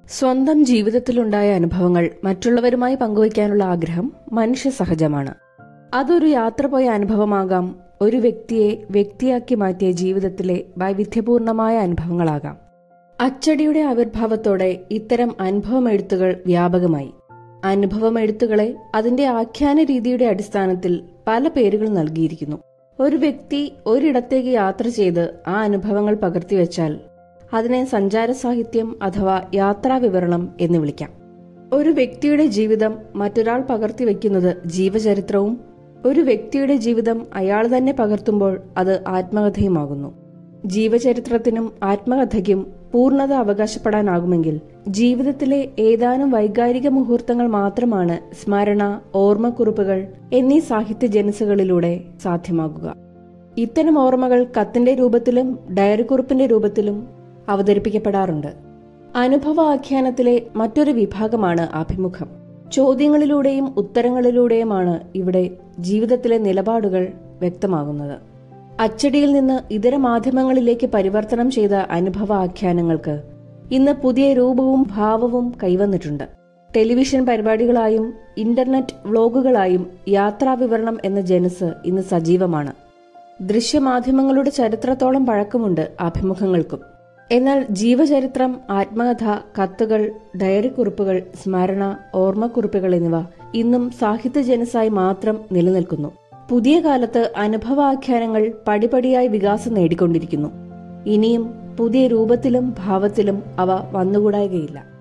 സ്വന്തം ജീവിതത്തിലുണ്ടായ അനുഭവങ്ങൾ മറ്റുള്ളവരുമായി പങ്കുവയ്ക്കാനുള്ള ആഗ്രഹം മനുഷ്യ സഹജമാണ് അതൊരു യാത്ര പോയ അനുഭവമാകാം ഒരു വ്യക്തിയെ വ്യക്തിയാക്കി മാറ്റിയ ജീവിതത്തിലെ വൈവിധ്യപൂർണമായ അനുഭവങ്ങളാകാം അച്ചടിയുടെ ആവിർഭാവത്തോടെ ഇത്തരം അനുഭവമെഴുത്തുകൾ വ്യാപകമായി അനുഭവമെഴുത്തുകളെ അതിന്റെ ആഖ്യാന രീതിയുടെ അടിസ്ഥാനത്തിൽ പല പേരുകൾ നൽകിയിരിക്കുന്നു ഒരു വ്യക്തി ഒരിടത്തേക്ക് യാത്ര ചെയ്ത് ആ അനുഭവങ്ങൾ പകർത്തിവെച്ചാൽ അതിനെ സഞ്ചാര സാഹിത്യം അഥവാ യാത്രാ വിവരണം എന്ന് വിളിക്കാം ഒരു വ്യക്തിയുടെ ജീവിതം മറ്റൊരാൾ പകർത്തിവെക്കുന്നത് ജീവചരിത്രവും ഒരു വ്യക്തിയുടെ ജീവിതം അയാൾ തന്നെ പകർത്തുമ്പോൾ അത് ആത്മകഥയുമാകുന്നു ജീവചരിത്രത്തിനും ആത്മകഥയ്ക്കും പൂർണ്ണത അവകാശപ്പെടാനാകുമെങ്കിൽ ജീവിതത്തിലെ ഏതാനും വൈകാരിക മുഹൂർത്തങ്ങൾ മാത്രമാണ് സ്മരണ ഓർമ്മക്കുറിപ്പുകൾ എന്നീ സാഹിത്യ ജനസുകളിലൂടെ സാധ്യമാകുക ഇത്തരം ഓർമ്മകൾ കത്തിന്റെ രൂപത്തിലും ഡയറിക്കുറിപ്പിന്റെ രൂപത്തിലും അവതരിപ്പിക്കപ്പെടാറുണ്ട് അനുഭവാഖ്യാനത്തിലെ മറ്റൊരു വിഭാഗമാണ് അഭിമുഖം ചോദ്യങ്ങളിലൂടെയും ഉത്തരങ്ങളിലൂടെയുമാണ് ഇവിടെ ജീവിതത്തിലെ നിലപാടുകൾ വ്യക്തമാകുന്നത് അച്ചടിയിൽ നിന്ന് ഇതര മാധ്യമങ്ങളിലേക്ക് പരിവർത്തനം ചെയ്ത അനുഭവാഖ്യാനങ്ങൾക്ക് ഇന്ന് പുതിയ രൂപവും ഭാവവും കൈവന്നിട്ടുണ്ട് ടെലിവിഷൻ പരിപാടികളായും ഇന്റർനെറ്റ് വ്ലോഗുകളായും യാത്രാവിവരണം എന്ന ജനസ് ഇന്ന് സജീവമാണ് ദൃശ്യമാധ്യമങ്ങളുടെ ചരിത്രത്തോളം പഴക്കമുണ്ട് അഭിമുഖങ്ങൾക്കും എന്നാൽ ജീവചരിത്രം ആത്മകഥ കത്തുകൾ ഡയറി കുറിപ്പുകൾ സ്മരണ ഓർമ്മക്കുറിപ്പുകൾ എന്നിവ ഇന്നും സാഹിത്യ ജനസായി മാത്രം നിലനിൽക്കുന്നു പുതിയ കാലത്ത് അനുഭവാഖ്യാനങ്ങൾ പടിപടിയായി വികാസം നേടിക്കൊണ്ടിരിക്കുന്നു ഇനിയും പുതിയ രൂപത്തിലും ഭാവത്തിലും അവ വന്നുകൂടായികയില്ല